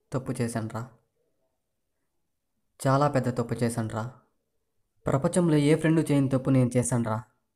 తప్పు చేశానురా చాలా పెద్ద తప్పు చేశానురా ప్రపంచంలో ఏ ఫ్రెండ్ చేయని తప్పు నేను చేశానురా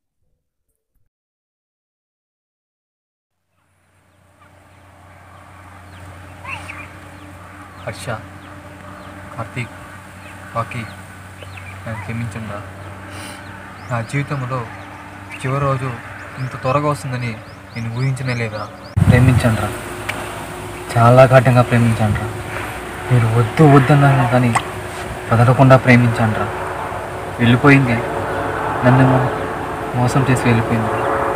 హర్ష కార్తీక్ రాకీ నన్ను క్షమించండి నా జీవితంలో చివరి రోజు ఇంత త్వరగా వస్తుందని నేను ఊహించనే లేదురా ప్రేమించండి చాలా ఘాటంగా ప్రేమించండి మీరు వద్దు వద్దన్నాను కానీ వదలకుండా ప్రేమించండి వెళ్ళిపోయింది నన్ను మోసం చేసి వెళ్ళిపోయింది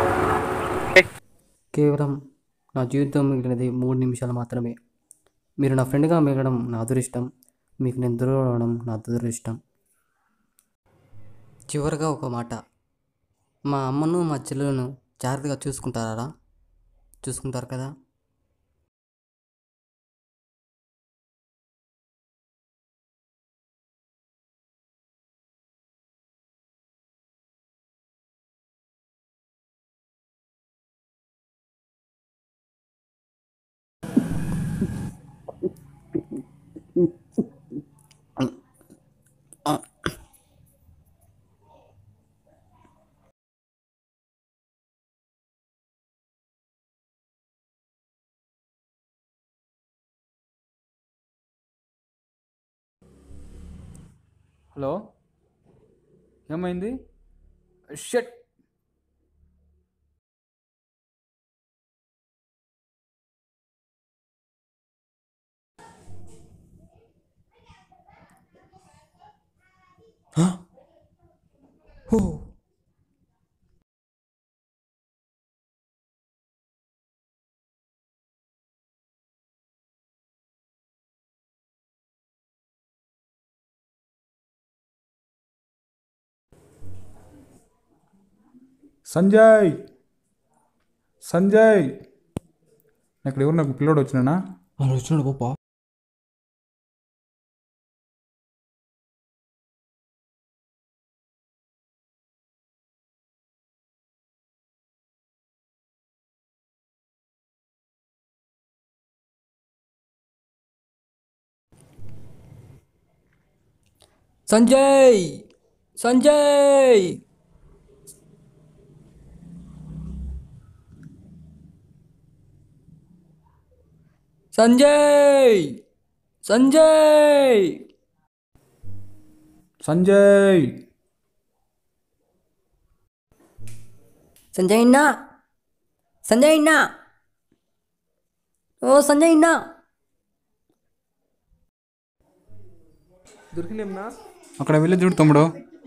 కేవలం నా జీవితం మిగిలినది మూడు నిమిషాలు మాత్రమే మీరు నా ఫ్రెండ్గా మిగలడం నా అదృష్టం మీకు నేను దూరం అవడం నా దురదృష్టం చివరిగా ఒక మాట మా అమ్మను మా చెల్లెలను జాగ్రత్తగా చూసుకుంటారా చూసుకుంటారు కదా హలో ఏమైంది షట్ సంజయ్ సంజయ్ ఇక్కడ ఎవరు నాకు పిల్లోడు వచ్చినానా వచ్చినాడు పాప సంజయ్ సంజయ్ సంజయ్ సంజయ్ సంజయ్ సంజయ్ అన్నా సంజయ్ అన్నా ఓ సంజయ్ అన్నా అక్కడ వెళ్ళి చూడు తమ్ముడు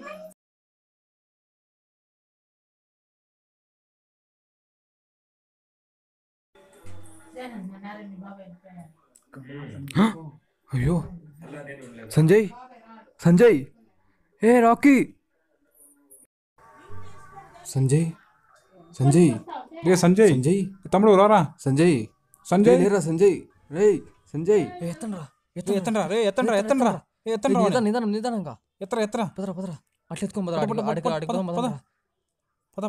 అయ్యో సంజయ్ సంజయ్ ఏ రాకీ సంజయ్ సంజయ్ రే సంజయ్ సంజయ్ తమ్ముడు రారా సంజయ్ సంజయ్ లేరా సంజయ్ రే సంజయ్ ఎత్తండ్రా ఎత్తండ్రా రే ఎత్తండ్రా ఎత్తండ్రా ఏ, ఎత్తండ్రా వాడిని. నిదానం నిదానంగా ఎత్తరా ఎత్తరా పదరా పదరా అట్లా ఎత్తుకోం పద, పద, పద, పద, పద, పద. పద.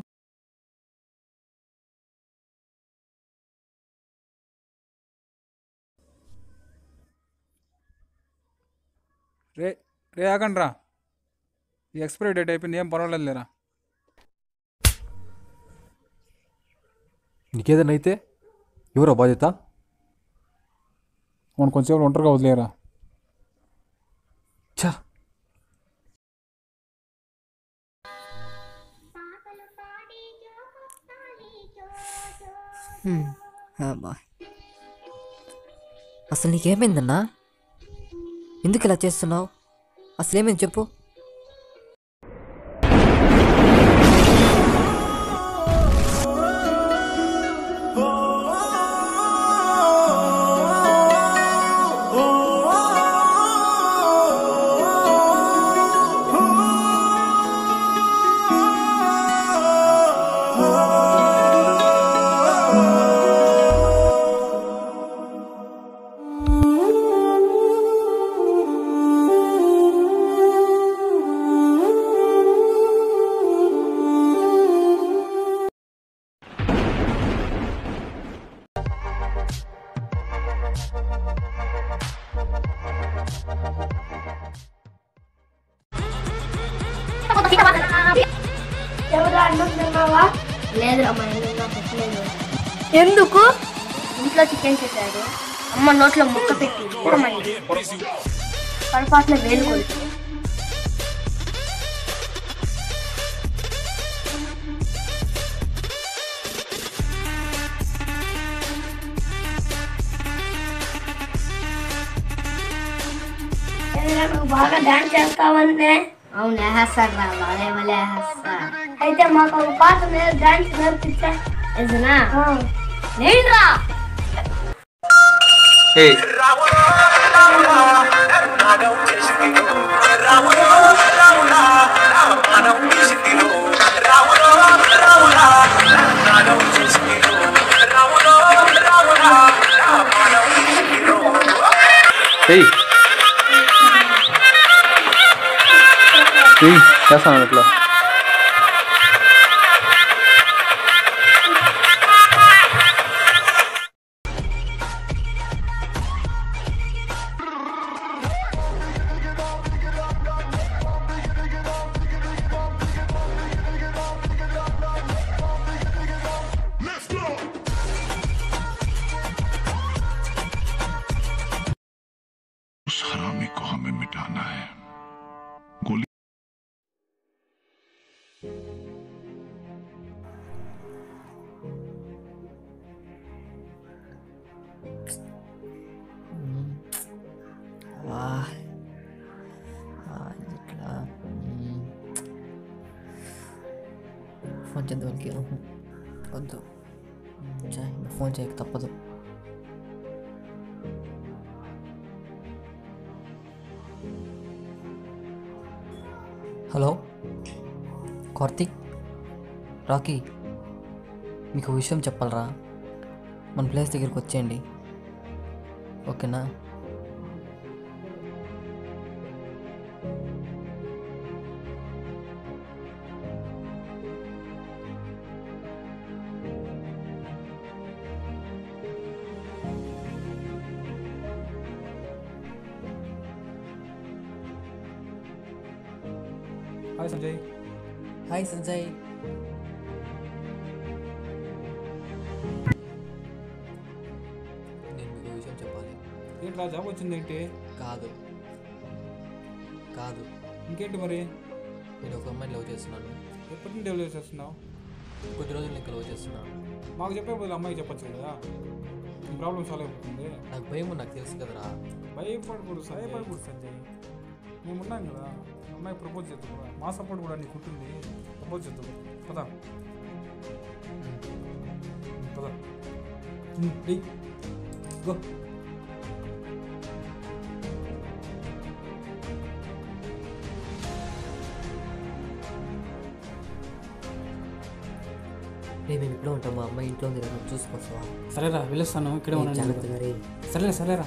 రే రే ఆగండి రా ఈ ఎక్స్పైరీ డేట్ అయిపోయింది ఏం పర్వాలేదు లేరా నీకేదైనా అయితే ఎవరో బాధ్యత వాడు కొంచెంసేపు ఒంటరిగా వదిలేరా ఛా అసలు నీకేమైందన్నా ఎందుకు ఇలా చేస్తున్నావు అసలు ఏమైంది చెప్పు ఎవరు అన్నం తిన్నావా లేదు అమ్మ నేను ఇంకా పెట్టలేదు ఎందుకు ఇంట్లో చికెన్ చేశారు అమ్మ నోట్లో ముక్క పెట్టి ఉడకమంది. పొరపాటున వేలు కొడుతుంది ఏరా, నువ్వు బాగా డాన్స్ చేస్తావంటే అవును వేసేస్తారు రా వాళ్ళే వాళ్ళే వేసేస్తా అయితే మాకు ఒక పాట మీద డాన్స్ నేర్పించా నిజనా ఆ. నేనురా ఏ ఏయ్ ఏయ్ చేస్తాను అట్లా उस हरामी को हमें मिटाना है गोली ఇట్లా ఫోన్ చేద్దాం వాళ్ళకి వద్దు ఛే, ఇంకా ఫోన్ చేయక తప్పదు హలో కార్తీక్ రాకీ మీకు ఒక విషయం చెప్పాలరా మన ప్లేస్ దగ్గరికి వచ్చేయండి ఓకేనా హాయ్ సంజయ్ హాయ్ సంజయ్ నేను మీకు విషయం చెప్పాలి ఏంట్రా జాబ్ వచ్చింది ఏంటి కాదు కాదు ఇంకేంటి మరి నేను ఒక అమ్మాయిని లవ్ చేస్తున్నాను ఎప్పటి నుండి డెవలప్ చేస్తున్నావు కొద్ది రోజులు ఇంకా లవ్ చేస్తున్నాను మాకు చెప్పే బదులు అమ్మాయికి చెప్పొచ్చు కదా నీ ప్రాబ్లం సాల్వ్ అయిపోతుంది నాకు భయం నాకు తెలుసు కదరా భయపడకూడదు భయపడకూడదు సంజయ్ మేము ఉన్నాం కదా అమ్మాయి ప్రపోజ్ చేద్దాం కదా మా సపోర్ట్ కూడా నీకు ఉంటుంది ప్రపోజ్ చేద్దాం పదా పదా గో మేము ఇంట్లో ఉంటాం మా అమ్మాయి ఇంట్లో ఉంది కదా నువ్వు చూసుకోవచ్చా సరేరా వెళ్ళొస్తాను ఇక్కడే ఉన్నాను జాగ్రత్తగా రే సరేలే సరేరా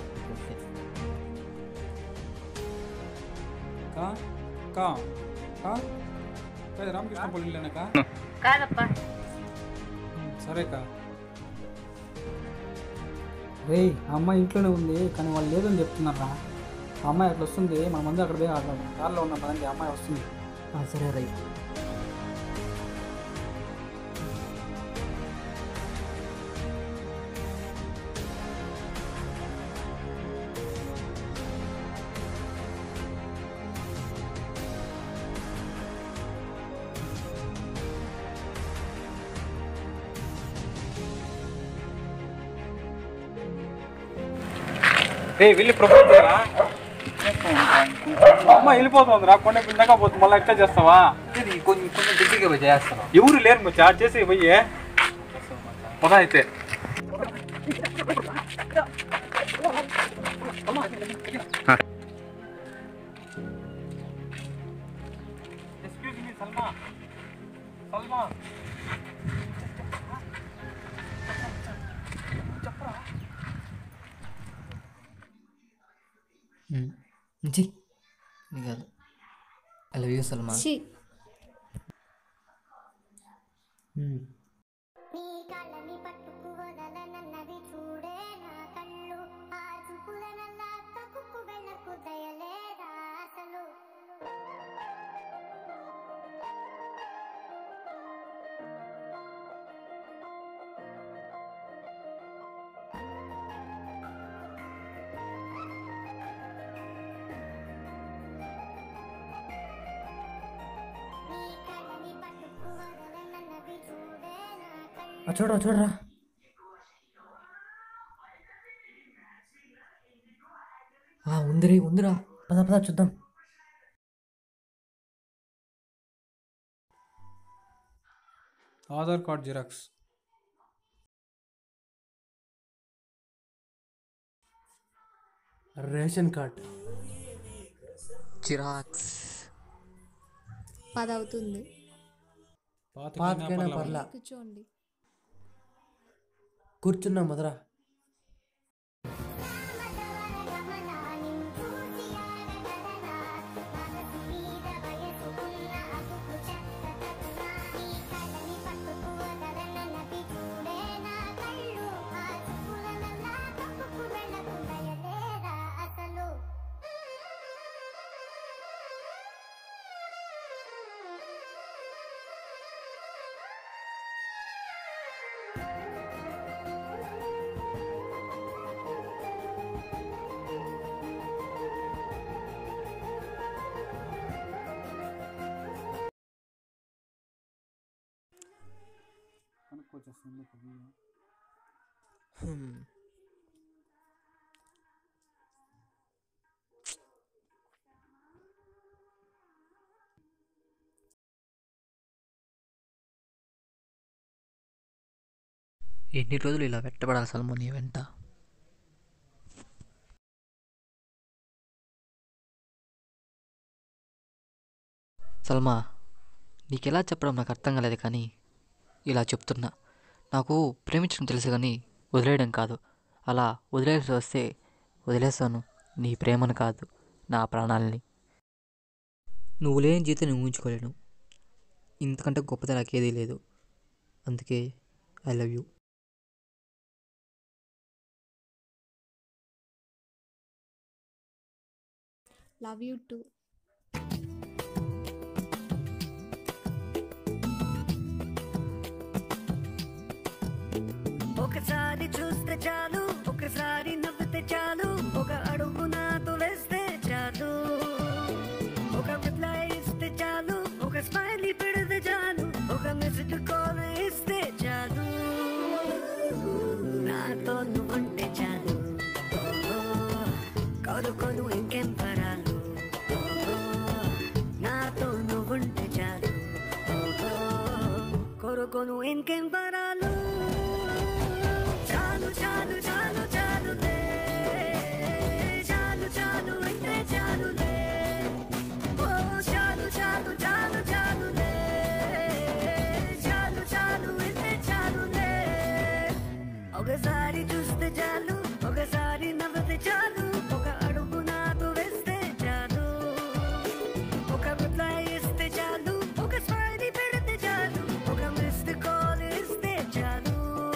కా కా కా కాదు రామకృష్ణ పల్లిలోనకా కాదప్పా సరే కా రేయ్ ఆ అమ్మాయి ఇంట్లోనే ఉంది కానీ వాళ్ళు లేదని చెప్తున్నారా ఆ అమ్మాయి అట్లా వస్తుంది మన మంది అక్కడ పోయి ఆడదాం కార్లో ఉన్న పదండి ఆ అమ్మాయి వస్తుంది ఆ, సరే రై రే వెళ్ళి ప్రపోజ్ చేయరా అమ్మ వెళ్ళిపోతుంది రా కొండ కిందగా పోతుంది మళ్ళీ ఎట్లా చేస్తావా ఇది కొంచెం కొంచెం దగ్గరికి పోయి చేస్తాను ఎవరు లేరు నువ్వు చార్జ్ చేసి పోయి పదా అయితే ఎక్స్క్యూజ్ మీ సల్మా సల్మా నుంచి ఇది కాదు ఐ లవ్ యూ సల్మా ఛీ మ్మ్. నీ కళ్ళని పట్టుకు వదలనన్నవి చూడే నా కళ్ళు ఆ చూపులనల్లా తక్కుకు వెళ్ళకు దయలేదా అసలు చూడరా చూడరా ఉందిరే ఉందిరా పద పద చూద్దాం Aadhaar card xerox ration card xerox పది అవుతుంది పాతకైనా పర్లా కూర్చోండి కూర్చున్నా మదరా అసలు ఎన్ని రోజులు ఇలా వెట్టబడాలి సల్మో నీ వెంట సల్మా నీకెలా చెప్పడం నాకు అర్థం కాలేదు కానీ ఇలా చెప్తున్నా నాకు ప్రేమించడం తెలుసు కానీ వదిలేయడం కాదు అలా వదిలేసి వస్తే వదిలేస్తాను నీ ప్రేమను కాదు నా ప్రాణాలని నువ్వు లేని జీవితం నేను ఊహించుకోలేను ఇంతకంటే గొప్పది నాకేదీ లేదు అందుకే I love you love you too ఒకసారి చూస్తే చాలు ఒకసారి నవ్వితే చాలు ఒక అడుగు నాతో వేస్తే చాలు ఒక రిప్లై ఇస్తే చాలు ఒక స్మైలీ పెడితే చాలు ఒక మెసేజ్ కాల్ ఇస్తే చాలు నాతో నువ్వుంటే చాలు ఓ, కోరుకోను ఇంకేం పరాలు ఓ, నాతో నువ్వుంటే చాలు ఓ, కోరుకోను ఇంకేం పరాలు చాలు చాలు చాలు చాలులే చాలు చాలు అంటే చాలులే ఓ చాలు చాలు చాలు చాలులే చాలు చాలు అంటే చాలులే ఒకసారి చూస్తే చాలు ఒకసారి నవ్వితే చాలు ఒక అడుగు నాతో వేస్తే చాలు ఒక రిప్లై ఇస్తే చాలు ఒక స్మైలీ పెడితే చాలు ఒక మిస్డ్ కాల్ ఇస్తే చాలు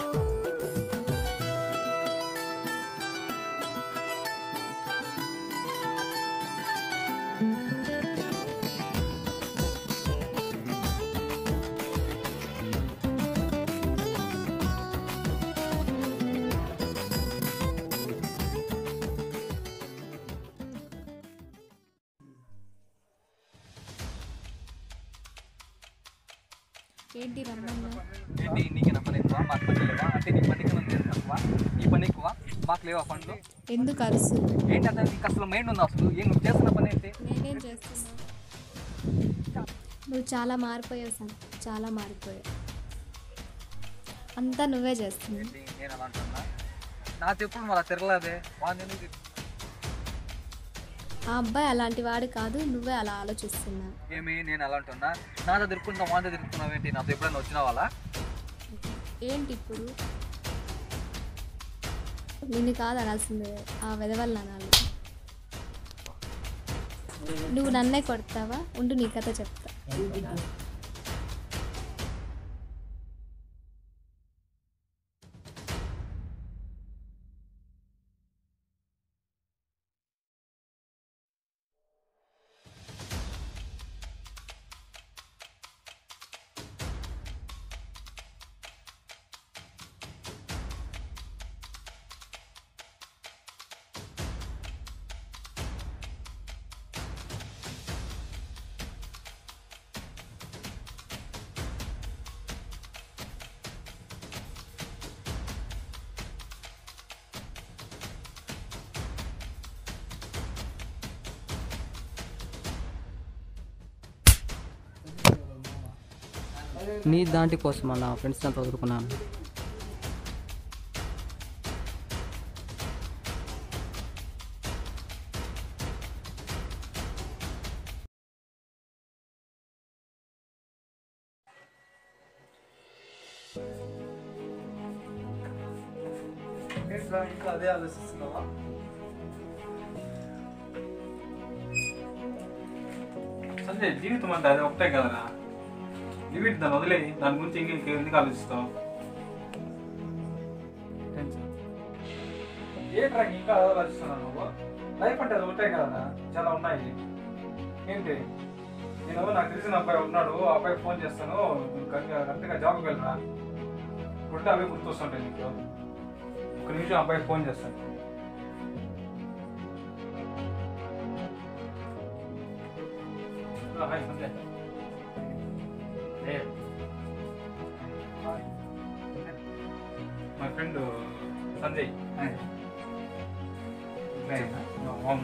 ఏంటి రమ్మన్నా ఏంటి నీకేనా పని ఎక్కువ మాకు పని లేవా అంటే నీ పనికి మనం తక్కువ నీ పని ఎక్కువ మాకు లేవా పనులు ఎందుకు అరుసు ఏంటి అసలు నీకు అసలు మైండ్ ఉందా అసలు ఏం నువ్వు చేస్తున్న పని ఏంటి నేనేం చేస్తున్నా నువ్వు చాలా మారిపోయావు సార్ చాలా మారిపోయావు అంతా నువ్వే చేస్తున్నావు ఏంటి నేను అలా అంటున్నా నా చెప్పుడు మళ్ళీ తిరగలేదే వాడిని ఎందుకు తిట్టు- ఆ అబ్బాయి అలాంటి వాడు కాదు నువ్వే అలా ఆలోచిస్తున్నావు ఏమి నేను అలా అంటున్నా నాతో తిరుక్కుంటా వాంతో తిరుక్కున్నావు ఏంటి నాతో ఎప్పుడైనా వచ్చిన వాళ్ళ ఏంటి ఇప్పుడు నిన్ను కాదు అనాల్సిందే ఆ వెదవల్ని అనాలి నువ్వు నన్నే కొడతావా ఉండు నీ కథ చెప్తా నీ దాంటి కోసం నా ఫ్రెండ్స్ అంతా వదులుకున్నాను ఇంకా అదే ఆలోచిస్తున్నావా సంజయ్ జీవితం అంటే అది ఒకటే కదరా లిమిట్ దాన్ని వదిలే దాని గురించి ఇంక ఇంక ఎందుకు ఆలోచిస్తావు టెన్షన్ ఏ ట్రాక్ ఇంకా అదే ఆలోచిస్తున్నావు నువ్వు లైఫ్ అంటే అది ఒకటే కదరా చాలా ఉన్నాయి ఏంటి నేను నాకు తెలిసిన అబ్బాయి ఉన్నాడు ఆ అబ్బాయికి ఫోన్ చేస్తాను కరెక్ట్గా జాబ్కి వెళ్ళరా ఉంటే అవే గుర్తొస్తుంటాయి నీకు ఒక నిమిషం అబ్బాయికి ఫోన్ చేస్తాను ఆ, హాయ్ సంజయ్ మా ఫ్రెండ్ సంజయ్ అవును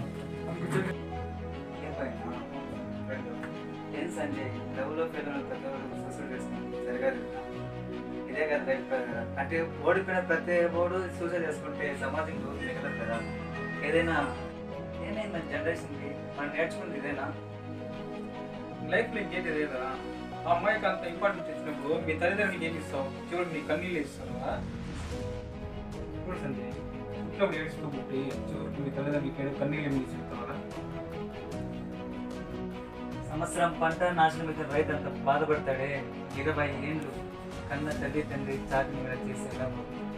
ఫ్రెండ్ ఏం సంజయ్ లవ్లో పిల్లలు పెద్దవాళ్ళు సూసైడ్ చేసుకుంటారు జరగదు ఇదే కదా లైఫ్ కదా అంటే ఓడిపోయిన ప్రతి ఓడు సూసైడ్ చేసుకుంటే సమాజం గ్రోత్ మిగలదు కదా ఏదైనా ఏమైంది మన జనరేషన్కి మనం నేర్చుకుంది ఇదేనా లైఫ్లో ఇంకేంటి అదే కదా ఆ అమ్మాయికి అంత ఇంపార్టెన్స్ ఇచ్చినప్పుడు మీ తల్లిదండ్రులకి ఏమి ఇస్తావు చివరికి నీ కన్నీళ్ళు ఇస్తావా ఇప్పుడు సంజయ్ పుట్టినప్పుడు ఏడుస్తూ పుట్టి చివరికి మీ తల్లిదండ్రులకి ఏడు కన్నీళ్ళు ఏమి ఇస్తావా సంవత్సరం పంట నాశనం అయితే రైతు అంత బాధపడతాడే ఇరవై ఏళ్ళు కన్న తల్లి తండ్రి చాటి మీద చేసేలా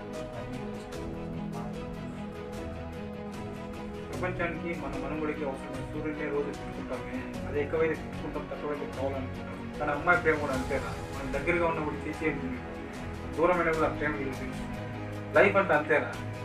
ప్రపంచానికి మన మనుగడికి అవసరం సూర్యుడిని రోజు తిట్టుకుంటామే అదే ఎక్కువైతే తిట్టుకుంటాం తక్కువైతే కావాలనుకుంటాం కానీ అమ్మాయి ప్రేమ కూడా అంతేనా మనం దగ్గరగా ఉన్నప్పుడు తీసేది దూరమైన కూడా ప్రేమ తెలుసు లైఫ్ అంటే అంతేనా